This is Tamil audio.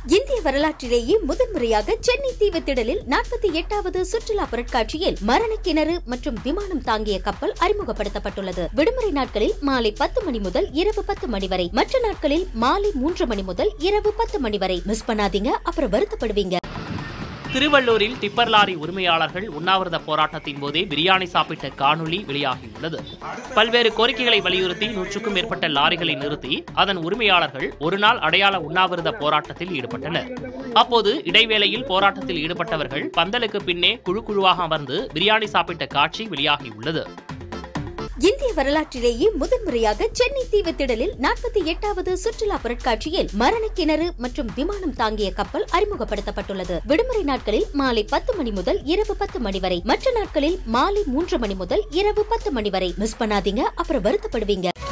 இந்திய வரலாற்றிலேயே முதன்முறையாக சென்னை தீவுத்திடலில் நாற்பத்தி எட்டாவது சுற்றுலா பொருட்காட்சியில் மரண கிணறு மற்றும் விமானம் தாங்கிய கப்பல் அறிமுகப்படுத்தப்பட்டுள்ளது விடுமுறை நாட்களில் மாலை பத்து மணி முதல் இரவு பத்து மணி வரை மற்ற நாட்களில் மாலை மூன்று மணி முதல் இரவு பத்து மணி வரை மிஸ் பண்ணாதீங்க அப்புறம் வருத்தப்படுவீங்க திருவள்ளூரில் டிப்பர் லாரி உரிமையாளர்கள் உண்ணாவிரத போராட்டத்தின் போதே பிரியாணி சாப்பிட்ட காணொளி வெளியாகியுள்ளது பல்வேறு கோரிக்கைகளை வலியுறுத்தி நூற்றுக்கும் மேற்பட்ட லாரிகளை நிறுத்தி அதன் உரிமையாளர்கள் ஒருநாள் அடையாள உண்ணாவிரத போராட்டத்தில் ஈடுபட்டனர் அப்போது இடைவேளையில் போராட்டத்தில் ஈடுபட்டவர்கள் பந்தலுக்கு பின்னே குழு குழுவாக அமர்ந்து பிரியாணி சாப்பிட்ட காட்சி வெளியாகியுள்ளது இந்திய வரலாற்றிலேயே முதன்முறையாக சென்னை தீவுத்திடலில் நாற்பத்தி எட்டாவது சுற்றுலா பொருட்காட்சியில் மரண கிணறு மற்றும் விமானம் தாங்கிய கப்பல் அறிமுகப்படுத்தப்பட்டுள்ளது விடுமுறை நாட்களில் மாலை பத்து மணி முதல் இரவு பத்து மணி வரை மற்ற நாட்களில் மாலை மூன்று மணி முதல் இரவு பத்து மணி வரை மிஸ் பண்ணாதீங்க அப்புறம் வருத்தப்படுவீங்க